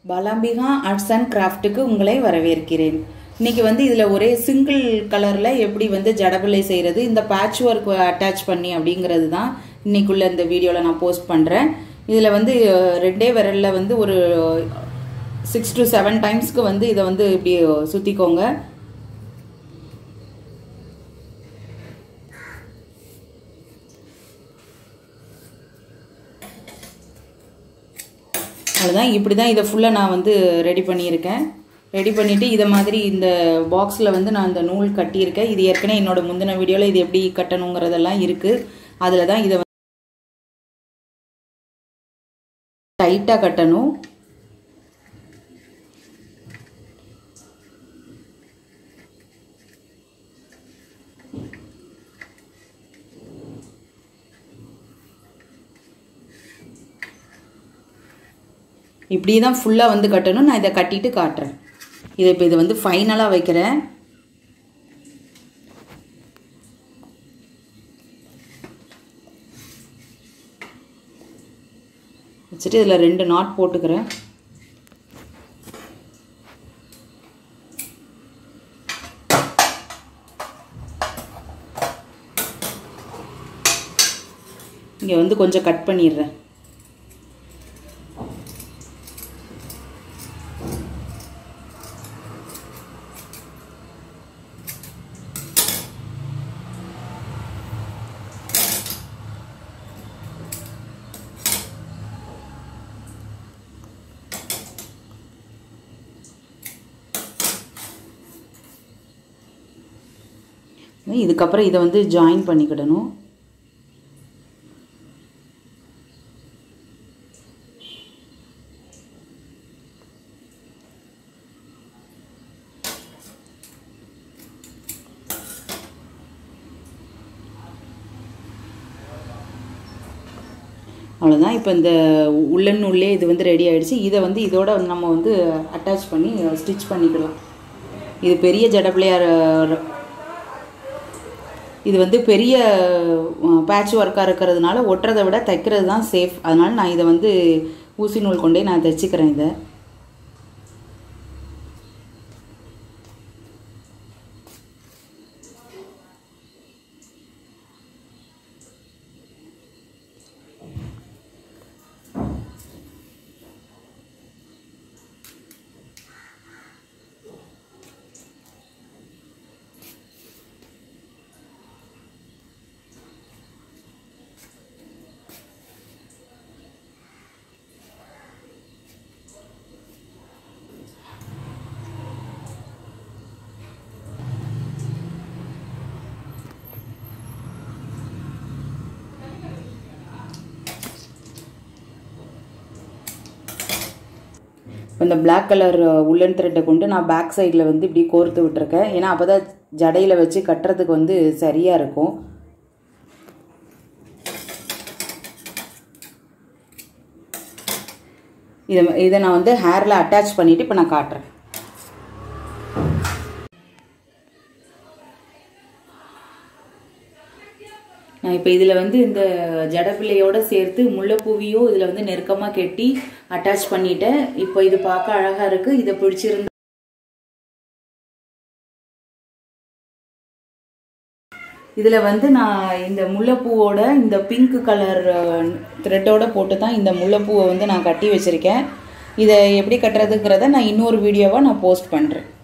Balambika arts and கிராஃப்ட்டுக்கு உங்களை வரவேற்கிறேன் இன்னைக்கு வந்து இதில் ஒரே சிங்கிள் கலரில் எப்படி வந்து ஜடபிள்ளை செய்கிறது இந்த பேட்ச் ஒர்க் அட்டாச் பண்ணி அப்படிங்கிறது தான் இன்னைக்குள்ள இந்த வீடியோவில் நான் போஸ்ட் பண்ணுறேன் இதில் வந்து அஹ், ரெண்டே விரலில் வந்து ஒரு சிக்ஸ் டு செவன் டைம்ஸ்க்கு வந்து இதை வந்து இப்படி சுற்றிக்கோங்க அவ்வளோதான் இப்படி தான் இதை ஃபுல்லாக நான் வந்து ரெடி பண்ணியிருக்கேன் ரெடி பண்ணிவிட்டு இதை மாதிரி இந்த பாக்ஸில் வந்து நான் இந்த நூல் கட்டியிருக்கேன் இது ஏற்கனவே என்னோட முந்தின வீடியோவில் இது எப்படி கட்டணுங்கிறதெல்லாம் இருக்குது அதில் தான் இதை டைட்டாக கட்டணும் இப்படி தான் ஃபுல்லாக வந்து கட்டணும் நான் இதை கட்டிட்டு காட்டுறேன் இதை இப்போ இதை வந்து ஃபைனலாக வைக்கிறேன் வச்சுட்டு இதில் ரெண்டு நாட் போட்டுக்கிறேன் இங்கே வந்து கொஞ்சம் கட் பண்ணிடுறேன் இதுக்கப்புறம் இதை வந்து ஜாயின் பண்ணிக்கிடணும் அவ்வளோதான் இப்போ இந்த உள்ளன் உள்ளே இது வந்து ரெடி ஆயிடுச்சு இதை வந்து இதோட வந்து நம்ம வந்து அட்டாச் பண்ணி ஸ்டிச் பண்ணிக்கலாம் இது பெரிய ஜடப்பிள்ளையார் இது வந்து பெரிய பேட்ச் ஒர்க்காக இருக்கிறதுனால ஒட்டுறதை விட தைக்கிறது தான் சேஃப் அதனால் நான் இதை வந்து ஊசி நூல் கொண்டே நான் தைச்சிக்கிறேன் இதை இப்போ இந்த பிளாக் கலர் உள்ளன் த்ரெட்டை கொண்டு நான் பேக் சைடில் வந்து இப்படி கோர்த்து விட்டுருக்கேன் ஏன்னா அப்போ தான் ஜடையில் வச்சு கட்டுறதுக்கு வந்து சரியாக இருக்கும் இதை இதை நான் வந்து ஹேரில் அட்டாச் பண்ணிவிட்டு இப்போ நான் காட்டுறேன் நான் இப்போ இதில் வந்து இந்த ஜடப்பிள்ளையோட சேர்த்து முல்லைப்பூவியும் இதில் வந்து நெருக்கமாக கெட்டி அட்டாச் பண்ணிட்டேன் இப்போ இது பார்க்க அழகாக இருக்குது இதை பிடிச்சிருந்தா இதில் வந்து நான் இந்த முல்லைப்பூவோட இந்த பிங்க் கலர் த்ரெட்டோட போட்டு தான் இந்த முல்லைப்பூவை வந்து நான் கட்டி வச்சுருக்கேன் இதை எப்படி கட்டுறதுங்கிறத நான் இன்னொரு வீடியோவாக நான் போஸ்ட் பண்ணுறேன்